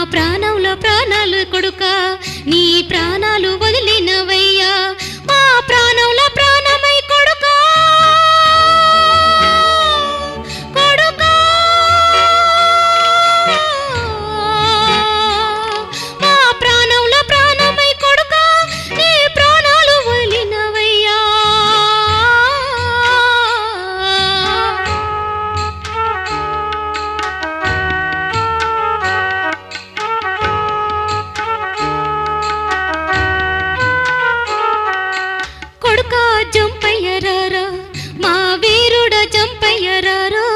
ప్రాణంలో ప్రాణాలు కొడుక నీ ప్రాణాలు వదిలినవయ్యా మా ప్రాణంలో ప్రాణమై కొడుక కొడుకా మా ప్రాణంలో ప్రాణమై కొడుక నీ ప్రాణాలు వదిలినవయ్యా కొడుక జంపయ్యరారా మా వీరుడ జంపయ్యరారా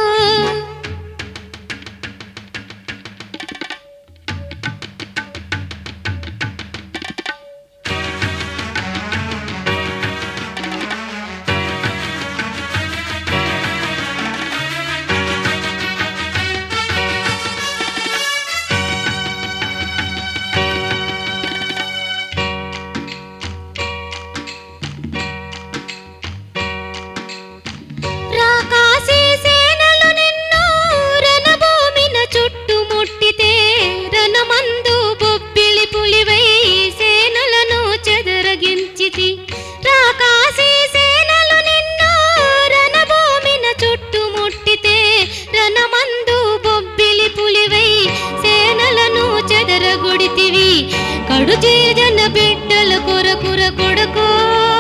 రాకాసి సేనలు నిన్ను రణభూమిన చుట్టుముట్టితే రణమందు బొబ్బిలి పులివై సేనలను చెదరగించితి రాకాసి సేనలు నిన్ను రణభూమిన చుట్టుముట్టితే రణమందు బొబ్బిలి పులివై సేనలను చెదరగొడితివి కడు చేజన బిడ్డల కొరకుర కొడుకో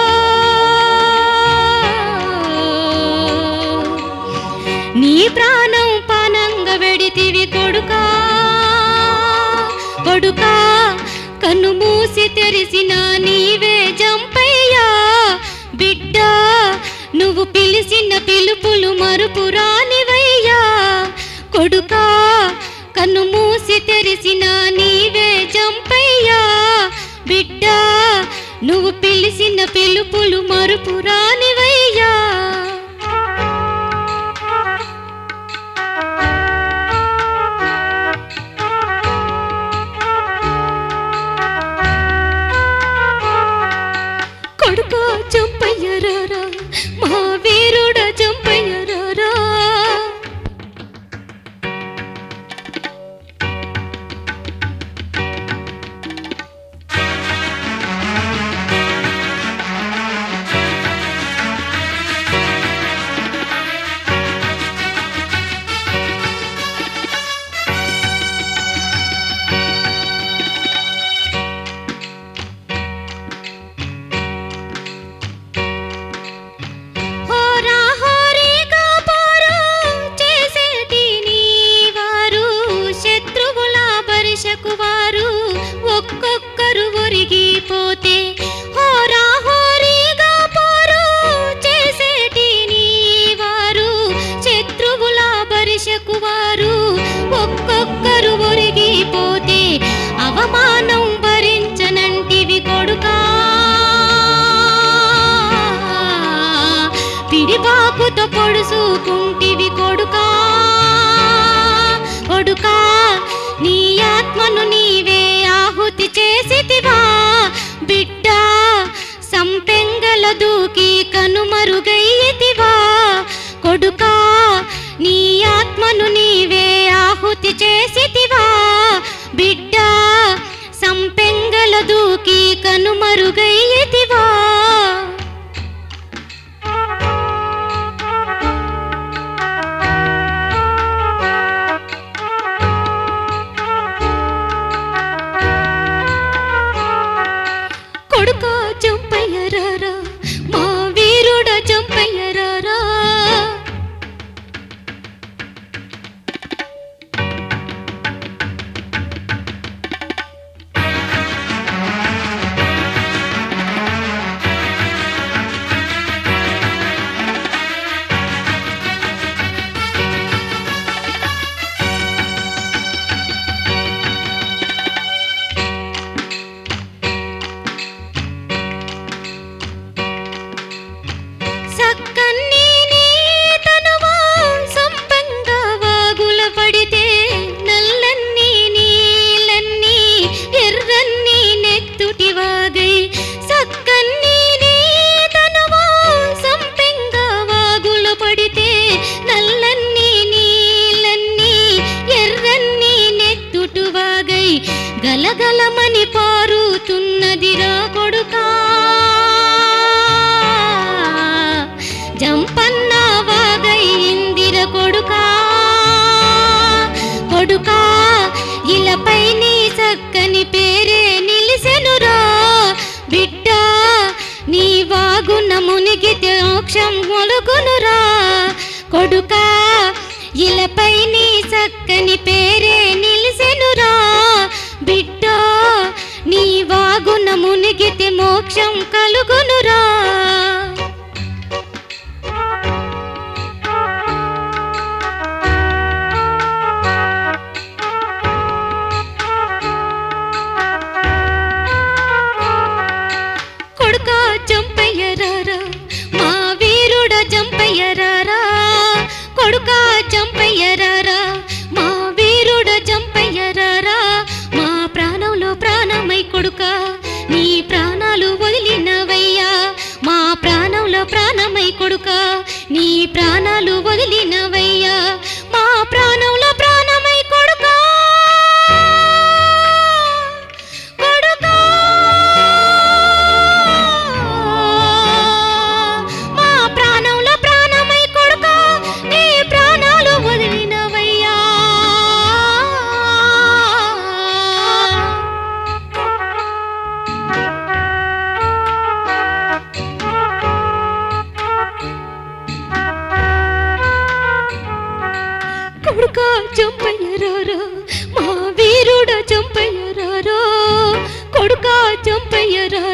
నీ ప్రాణం పానంగా వెడితివి కొడుకా కొడుకా కన్ను మూసి తెరిసిన నీవే జంపయ్యా బిడ్డ నువ్వు పిలిచిన పిలుపులు మరుపు రానివయ్యా కొడుకా కన్ను మూసి తెరిసిన నీవే జంపయ్యా బిడ్డ నువ్వు పిలిచిన పిలుపులు మరుపు రానివయ్యా కొడుక చంపయ్యరారా మా వీరుడ చంపయ్యరారా హోరా హోరీగా పోరు చేసేటి నీ వారు శత్రువుల బరిషకు వారు ఒక్కొక్కరు ఒరిగిపోతే హోరా హోరీగా పోరు చేసేటి నీ వారు శత్రువుల బరిషకు వారు ఒక్కొక్కరు ఒరిగిపోతే అవమానం భరించనంటివి కొడుకా పిడిబాకుతో పొడుసుకుంటివి కొడుకా కొడుకా నీ ఆత్మను నీవే ఆహుతి చేసితివా బిడ్డ సంపెంగల దూకి కనుమరుగయ్యితివా కొడుకా నీ ఆత్మను నీవే ఆహుతి చేసితివా బిడ్డ సంపెంగల దూకి కనుమరుగయ్యితివా కొడుక చంపయ్యరారా మా వీరుడ చంపయ్యరారా గలగలమని పారుతున్నదిరా కొడుకా జంపన్న వాగై ఇందిర కొడుకా కొడుకా ఇలపై నీ చక్కని పేరే నిలిసెనురా బిడ్డ నీ వాగున మునిగితే మోక్షం మొలుగునురా కొడుకా ఇలపై నీ చక్కని పేరే నిలిసెనురా బిడ్డ నీ వాగున మునిగితే మోక్షం కలుగునురా కొడుకా చంపయ్యరారా మా వీరుడ చంపయ్యరారా కొడుకా చంపయ్యరారా మా వీరుడ చంపయ్యరారా మా ప్రాణంలో ప్రాణమై కొడుకా నీ ప్రాణాలు వదిలినవయ్యా మా ప్రాణంలో ప్రాణమై కొడుకా నీ ప్రాణాలు వదిలినవయ్యా మా ప్రాణంలో ప్రాణమై కొడుకా కొడుకా మా ప్రాణంలో ప్రాణమై కొడుకా నీ ప్రాణాలు వదిలినవయ్యా కొడుకా చంపయ్యరారా మా వీరుడ చంపయ్యరారా కొడుకా చంపయ్యరారా